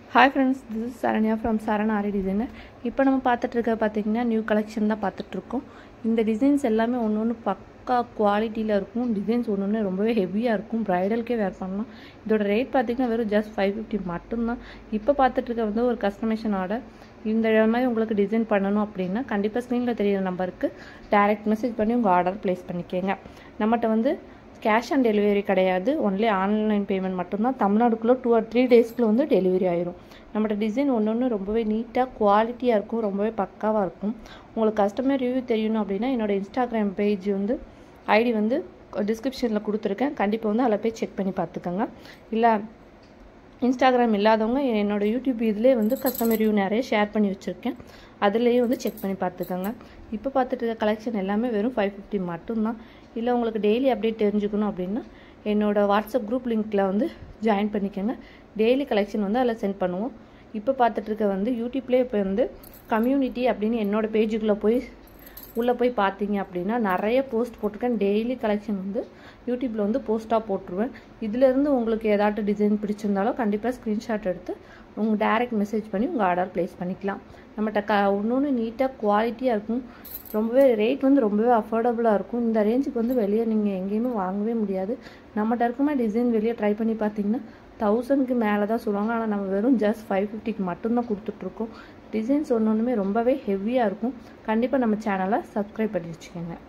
hi friends this is Saranya from Saran Aari designer இப்போ நம்ம பார்த்துட்டு இருக்க பார்த்தீங்கன்னா நியூ கலெக்ஷன் தான் பார்த்துட்ருக்கோம் இந்த டிசைன்ஸ் எல்லாமே ஒன்று ஒன்று பக்கா குவாலிட்டியில் இருக்கும் டிசைன்ஸ் ஒன்று ஒன்று ரொம்பவே ஹெவியாக இருக்கும் ப்ரைடலுக்கே வேர் பண்ணலாம் இதோட ரேட் பார்த்தீங்கன்னா வெறும் ஜஸ்ட் ஃபைவ் ஃபிஃப்டி மட்டும்தான் இப்போ பார்த்துட்டு இருக்க வந்து ஒரு கஸ்டமேஷன் ஆர்டர் இந்த மாதிரி உங்களுக்கு டிசைன் பண்ணணும் அப்படின்னா கண்டிப்பாக ஸ்க்ரீனில் தெரியிற நம்பருக்கு டைரக்ட் மெசேஜ் பண்ணி உங்கள் ஆர்டர் ப்ளேஸ் பண்ணிக்கோங்க நம்மகிட்ட வந்து கேஷ் ஆன் டெலிவரி கிடையாது ஒன்லி ஆன்லைன் பேமெண்ட் மட்டும்தான் தமிழ்நாடுக்குள்ளே டூ ஆர் த்ரீ டேஸ்க்குள்ளே வந்து டெலிவரி ஆயிரும் நம்மளோட டிசைன் ஒன்று ஒன்று ரொம்பவே நீட்டாக குவாலிட்டியாக இருக்கும் ரொம்பவே பக்காவாக இருக்கும் உங்களுக்கு கஸ்டமர் ரிவ்யூ தெரியணும் அப்படின்னா என்னோடய இன்ஸ்டாகிராம் பேஜ் வந்து ஐடி வந்து டிஸ்கிரிப்ஷனில் கொடுத்துருக்கேன் கண்டிப்பாக வந்து அதில் போய் செக் பண்ணி பார்த்துக்கோங்க இல்லை இன்ஸ்டாகிராம் இல்லாதவங்க என்னோடய யூடியூப் இதிலே வந்து கஸ்டமர் ரிவ்யூ நிறைய ஷேர் பண்ணி வச்சுருக்கேன் அதுலேயே வந்து செக் பண்ணி பார்த்துக்கோங்க இப்போ பார்த்துட்டு இருக்க கலெக்ஷன் எல்லாமே வெறும் ஃபைவ் ஃபிஃப்டி மட்டும்தான் இல்லை உங்களுக்கு டெய்லி அப்டேட் தெரிஞ்சுக்கணும் அப்படின்னா என்னோடய வாட்ஸ்அப் குரூப் லிங்க்கில் வந்து ஜாயின் பண்ணிக்கோங்க டெய்லி கலெக்ஷன் வந்து அதில் சென்ட் பண்ணுவோம் இப்போ பார்த்துட்டு இருக்க வந்து யூடியூப்லேயே இப்போ வந்து கம்யூனிட்டி அப்படின்னு என்னோடய பேஜுக்குள்ளே போய் உள்ளே போய் பார்த்தீங்க அப்படின்னா நிறைய போஸ்ட் போட்டிருக்கேன் டெய்லி கலெக்ஷன் வந்து யூடியூப்பில் வந்து போஸ்ட்டாக போட்டுருவேன் இதிலேருந்து உங்களுக்கு ஏதாட்டும் டிசைன் பிடிச்சிருந்தாலும் கண்டிப்பாக ஸ்க்ரீன்ஷாட் எடுத்து உங்கள் டைரக்ட் மெசேஜ் பண்ணி உங்கள் ஆர்டர் ப்ளேஸ் பண்ணிக்கலாம் நம்மகிட்ட க ஒன்று ஒன்று நீட்டாக குவாலிட்டியாக இருக்கும் ரொம்பவே ரேட் வந்து ரொம்பவே அஃபோர்டபுளாக இருக்கும் இந்த ரேஞ்சுக்கு வந்து வெளியே நீங்கள் எங்கேயுமே வாங்கவே முடியாது நம்மகிட்ட இருக்குமா டிசைன் வெளியே ட்ரை பண்ணி பார்த்தீங்கன்னா தௌசண்ட்க்கு மேலே தான் சொல்லுவாங்க ஆனால் நம்ம வெறும் ஜஸ்ட் ஃபைவ் ஃபிஃப்டிக்கு மட்டும்தான் கொடுத்துட்ருக்கோம் டிசைன்ஸ் ஒன்று ஒன்றுமே ரொம்பவே ஹெவியாக இருக்கும் கண்டிப்பாக நம்ம சேனலை சப்ஸ்கிரைப் பண்ணி வச்சுக்கோங்க